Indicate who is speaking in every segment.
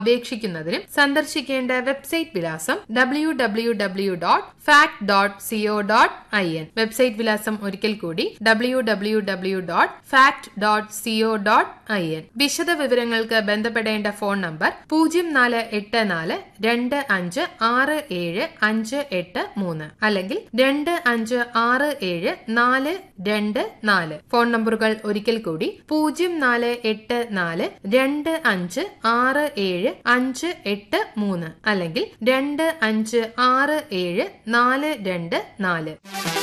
Speaker 1: അപേക്ഷിക്കുന്നതിനും സന്ദർശിക്കേണ്ട വെബ്സൈറ്റ് വിലാസം W W W dot fact dot CO dot I N website വിലാസം ഒരിക്കൽ കൂടി W W W dot fact dot CO dot I N വിശദ വിവരങ്ങൾക്ക് ബന്ധപ്പെടേണ്ട ഫോൺ നമ്പർ പൂജ്യം നാല് എട്ട് നാല് രണ്ട് അഞ്ച് ആറ് ഏഴ് അഞ്ച് എട്ട് മൂന്ന് അല്ലെങ്കിൽ രണ്ട് അഞ്ച് ആറ് ഏഴ് നാല് രണ്ട് നാല് ഫോൺ നമ്പറുകൾ ഒരിക്കൽ കൂടി പൂജ്യം നാല് എട്ട് നാല് രണ്ട് അഞ്ച് ആറ് ഏഴ് അഞ്ച് എട്ട് മൂന്ന് അല്ലെങ്കിൽ രണ്ട് അഞ്ച് ആറ് ഏഴ് നാല് രണ്ട് നാല്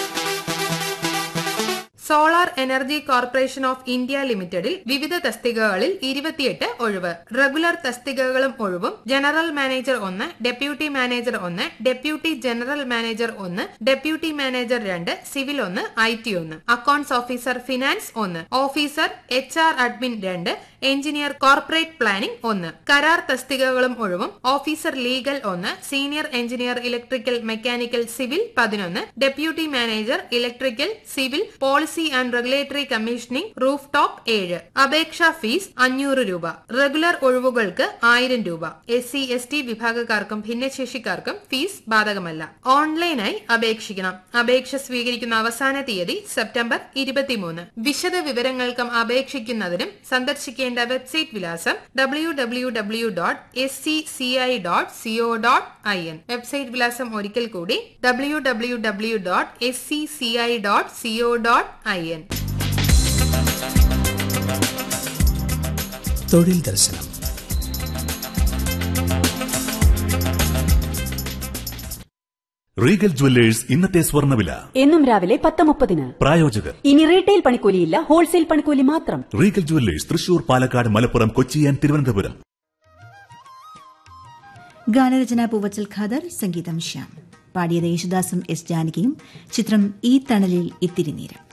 Speaker 1: solar energy corporation of India ലിമിറ്റഡിൽ വിവിധ തസ്തികകളിൽ ഇരുപത്തിയെട്ട് ഒഴിവ് റെഗുലർ തസ്തികകളും ഒഴിവും ജനറൽ മാനേജർ ഒന്ന് ഡെപ്യൂട്ടി മാനേജർ ഒന്ന് ഡെപ്യൂട്ടി ജനറൽ മാനേജർ ഒന്ന് ഡെപ്യൂട്ടി മാനേജർ രണ്ട് സിവിൽ ഒന്ന് ഐ ടി ഒന്ന് അക്കൌണ്ട്സ് ഓഫീസർ ഫിനാൻസ് ഒന്ന് ഓഫീസർ എച്ച് ആർ അഡ്മിൻ രണ്ട് എഞ്ചിനീയർ കോർപ്പറേറ്റ് പ്ലാനിംഗ് ഒന്ന് കരാർ തസ്തികകളും ഒഴിവും ഓഫീസർ ലീഗൽ ഒന്ന് senior engineer electrical mechanical civil പതിനൊന്ന് deputy manager electrical civil policy and regulatory commissioning roof top ഏഴ് അപേക്ഷാ ഫീസ് അഞ്ഞൂറ് രൂപ റെഗുലർ ഒഴിവുകൾക്ക് ആയിരം രൂപ എസ് സി എസ് ടി വിഭാഗക്കാർക്കും ഭിന്നശേഷിക്കാർക്കും ഫീസ് ബാധകമല്ല ഓൺലൈനായി അപേക്ഷിക്കണം അപേക്ഷ സ്വീകരിക്കുന്ന അവസാന തീയതി സെപ്റ്റംബർ ഇരുപത്തിമൂന്ന് വിശദ വിവരങ്ങൾക്കും അപേക്ഷിക്കുന്നതിനും സന്ദർശിക്കേണ്ട വെബ്സൈറ്റ് വിലാസം W W W dot S C C I dot CO dot I N website വിലാസം ഒരിക്കൽ കൂടി W W W dot S C C I dot CO dot I N
Speaker 2: തൊഴിൽ ദർശനം
Speaker 3: റീഗൽ ജുവല്ലേഴ്സ് ഇന്നത്തെ സ്വർണ്ണവില
Speaker 4: എന്നും രാവിലെ പത്ത് മുപ്പതിന്
Speaker 3: പ്രായോജകർ
Speaker 4: ഇനി റീറ്റെയിൽ പണിക്കൂലിയില്ല ഹോൾസെയിൽ പണിക്കൂലി മാത്രം
Speaker 3: റീഗൽ ജുവല്ലേഴ്സ് തൃശൂർ പാലക്കാട് മലപ്പുറം കൊച്ചി ആൻഡ് തിരുവനന്തപുരം
Speaker 5: ഗാനരചന പൂവച്ചൽ ഖാദർ സംഗീതം ശ്യാം പാടിയത് യേശുദാസും എസ് ജാനകിയും ചിത്രം ഈ തണലിൽ ഇത്തിരി നേരം